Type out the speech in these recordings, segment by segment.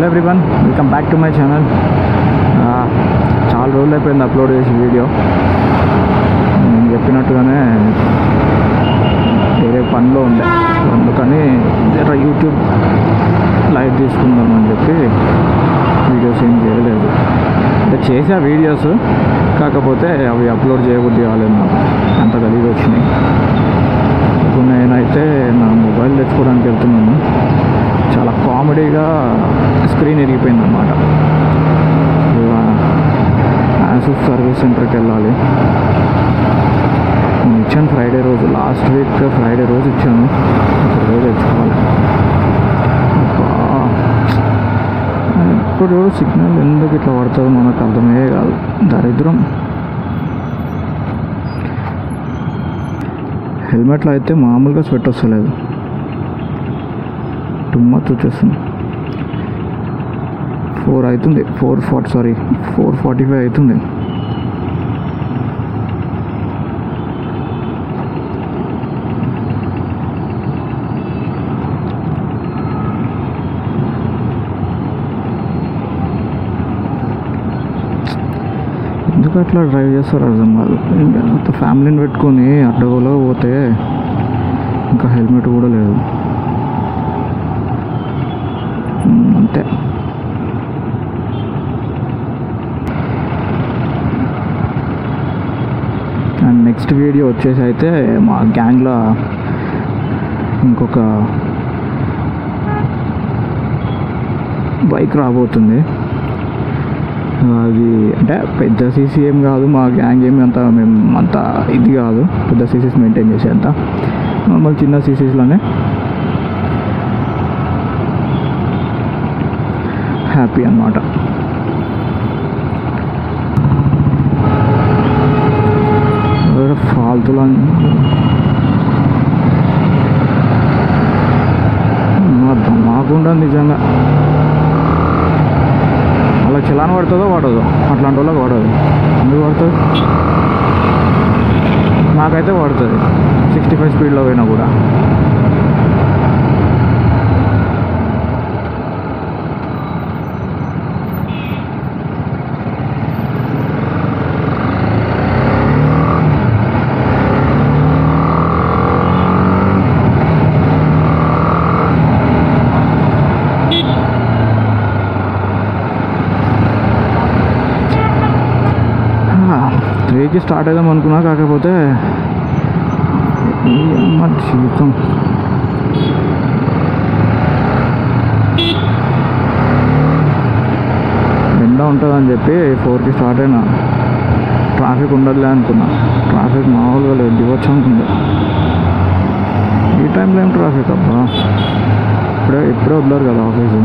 Everyone welcome back to my channel చాలా రోజులు అయిపోయింది అప్లోడ్ చేసి వీడియో నేను చెప్పినట్టుగానే వేరే పనిలో ఉండే అందుకని జర యూట్యూబ్ లైవ్ తీసుకుందాం అని చెప్పి వీడియోస్ ఏం చేయలేదు అంటే చేసా వీడియోస్ కాకపోతే అవి అప్లోడ్ చేయబుద్ధి కాలేదు నాకు అంత గలీజ్ వచ్చినాయి ఇప్పుడు నేనైతే నా మొబైల్ తెచ్చుకోవడానికి వెళ్తున్నాను చాలా కామెడీగా స్క్రీన్ ఇరిగిపోయింది అనమాట యాసూస్ సర్వీస్ సెంటర్కి వెళ్ళాలి నేను ఇచ్చాను ఫ్రైడే రోజు లాస్ట్ వీక్ ఫ్రైడే రోజు ఇచ్చాను ఇప్పుడు రోజు తెచ్చుకోవాలి అబ్బా. ఇప్పుడు సిగ్నల్ ఎందుకు ఇట్లా పడుతుందో మనకు అర్థమే కాదు దరిద్రం హెల్మెట్లో అయితే మామూలుగా స్వెట్ వస్తలేదు టుమ్మత్ వచ్చేస్తుంది ఫోర్ అవుతుంది four forty sorry four forty five అవుతుంది ఎందుకు అట్లా డ్రైవ్ చేస్తారు అర్థం కాదు అంత ఫ్యామిలీని పెట్టుకొని అడ్డగోలో పోతే ఇంకా హెల్మెట్ కూడా లేదు ఉమ్, అంతే అండ్ నెక్స్ట్ వీడియో వచ్చేసి అయితే మా గ్యాంగ్లో ఇంకొక బైక్ రాబోతుంది అది అంటే పెద్ద సీసీ ఏం కాదు మా గ్యాంగ్ ఏమి అంత మేము అంత ఇది కాదు పెద్ద సీసీస్ మెయింటైన్ చేసేంత నార్మల్ చిన్న సీసీస్లోనే హ్యాపీ అన్నమాట ఎవరో ఫాల్తులు మాకుండా నిజంగా అలా చలాన్ పడుతుందో పడదు అట్లాంటి వాళ్ళకి పడదు ఎందుకు పడుతుంది నాకైతే పడుతుంది సిక్స్టీ ఫైవ్ స్పీడ్లో పోయినా కూడా త్రీకి స్టార్ట్ అయిదాం అనుకున్నా కాకపోతే ఈ అమ్మ జీవితం ఎండ ఉంటుందని చెప్పి ఫోర్కి స్టార్ట్ అయినా ట్రాఫిక్ ఉండదులే అనుకున్నా ట్రాఫిక్ మామూలుగా లేదు దిగొచ్చు ఉంది ఈ టైంలో ఏం ట్రాఫిక్ అబ్బా ఇప్పుడే ఇప్పుడే వదిలేరు కదా ఆఫీసు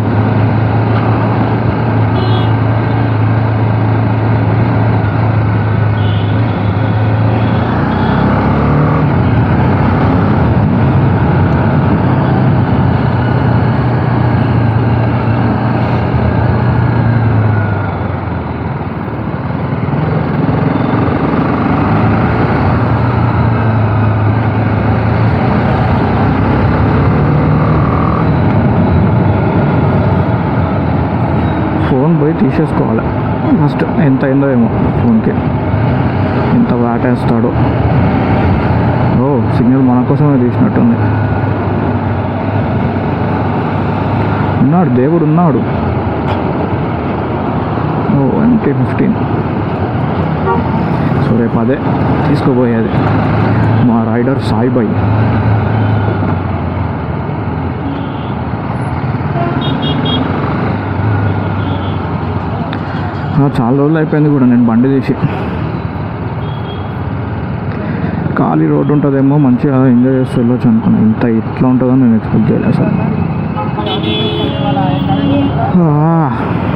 ఫోన్ పోయి తీసేసుకోవాలి ఫస్ట్ ఎంత అయిందో ఏమో ఫోన్కి ఎంత వేటేస్తాడో ఓ సిగ్నల్ మన కోసమే తీసినట్టుంది ఉన్నాడు దేవుడు ఉన్నాడు ఓ ఎంటీ ఫిఫ్టీన్ సో రేపు అదే తీసుకోబోయేది మా రైడర్ సాయిబాయ్ ఆ, చాలా రోజులు అయిపోయింది కూడా నేను బండి తీసి ఖాళీ రోడ్డు ఉంటుందేమో మంచిగా ఎంజాయ్ చేస్తూ వెళ్ళొచ్చు అనుకున్నా ఇంత ఇట్లా ఉంటుందో నేను ఎక్స్పెక్ట్ చేయలేదు అసలు ఆ.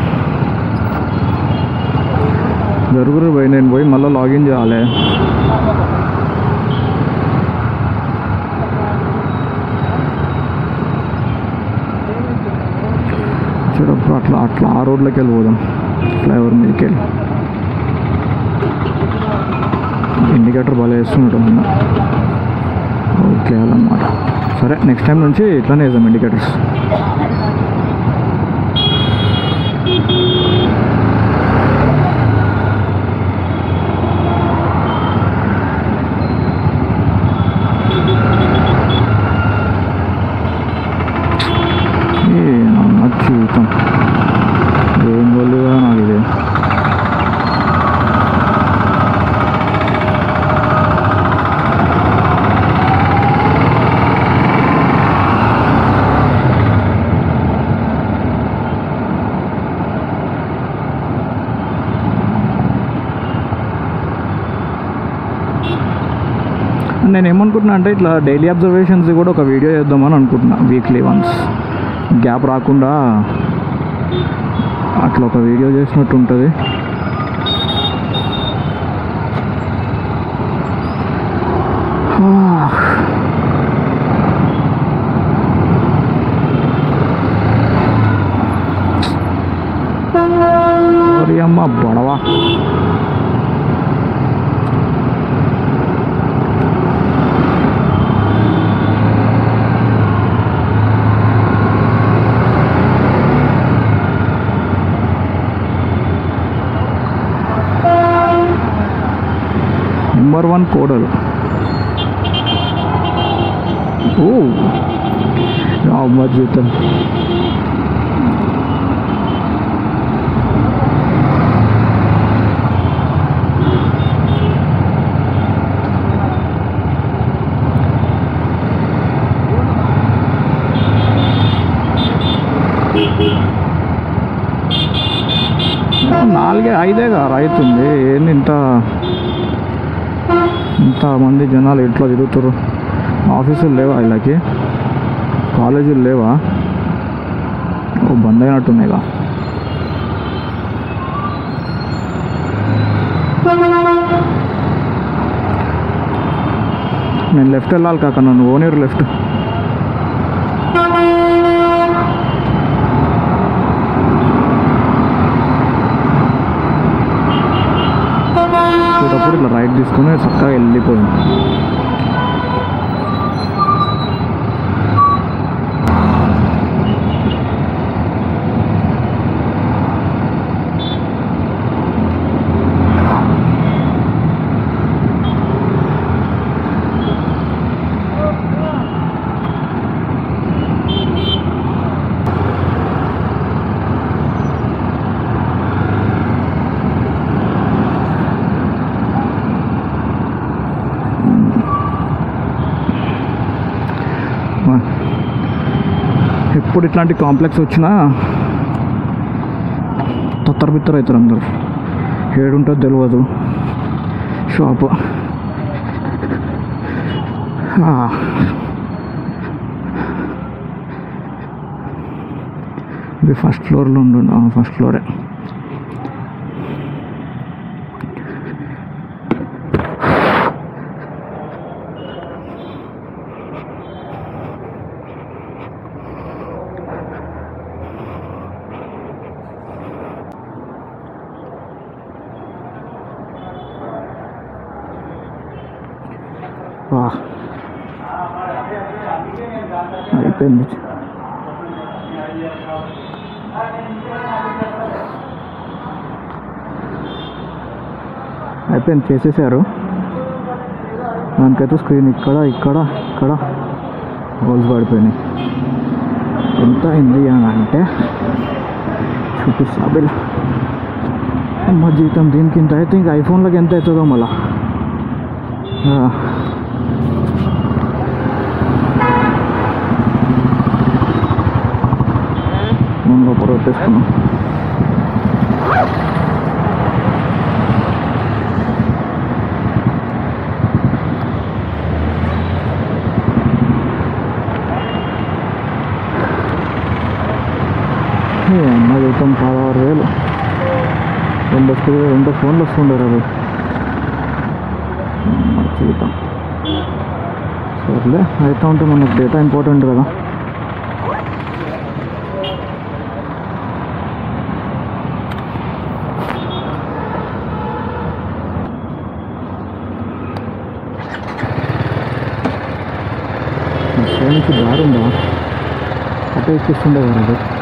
జరుగురు పోయి నేను పోయి మళ్ళీ లాగిన్ చేయాలి చూడప్పుడు అట్లా అట్లా ఆ రోడ్లోకి వెళ్ళి పోదాం ఫ్లైఓవర్ మీదకి వెళ్ళి ఇండికేటర్ బాగా వేస్తున్నాడు అన్న ఓకే అన్నమాట సరే నెక్స్ట్ టైం నుంచి ఇట్లానే వేద్దాం ఇండికేటర్స్ నేను ఏమనుకుంటున్నా అంటే ఇట్లా డైలీ అబ్జర్వేషన్స్ కూడా ఒక వీడియో చేద్దామని అనుకుంటున్నా వీక్లీ వన్స్ గ్యాప్ రాకుండా అట్లా ఒక వీడియో చేసినట్టు ఉంటుంది ఓరి అమ్మ బొడవా నెంబర్ వన్ కోడలు ఓ అమ్మ జీతం నాలుగే ఐదేగా రైతుంది ఏంది ఇంత ఇంత మంది జనాలు ఇంట్లో తిరుగుతారు ఆఫీసులు లేవా వీళ్ళకి కాలేజీలు లేవా ఓ బంద్ అయినట్టున్నాయిగా నేను లెఫ్ట్ వెళ్ళాలి కాక నన్ను ఓనీరు లెఫ్ట్ చూడప్పుడు ఇట్లా రైట్ తీసుకుని చక్కగా వెళ్ళిపోయింది ఎప్పుడు ఇట్లాంటి కాంప్లెక్స్ వచ్చినా తత్తర బిత్తర అవుతారు అందరు ఏడుంటుందో తెలియదు షాపు ఆ. ఇది ఫస్ట్ ఫ్లోర్లో ఉండు ఫస్ట్ ఫ్లోరే వా. అయిపోయింది అయిపోయింది చేసేసారు దానికైతే స్క్రీన్ ఇక్కడ ఇక్కడ ఇక్కడ హోల్స్ పడిపోయినాయి ఎంత అయింది అని అంటే చూపిస్తా బిల్ అమ్మ జీతం దీనికి ఇంత అయితే ఇంకా ఐఫోన్లోకి ఎంత అవుతుందో మళ్ళా ఆ. మనం లోపల పెట్టేసుకున్నాం ఏ అమ్మ జీతం పదహారు వేలు రెండు వస్తుంది రెండు ఫోన్లు వస్తుండారు అవి అమ్మ జీతం సర్లే అయితే ఉంటే మనకు డేటా ఇంపార్టెంట్ కదా నుంచి దారి ఉందా అటే ఎక్కిస్తుండే కదా అది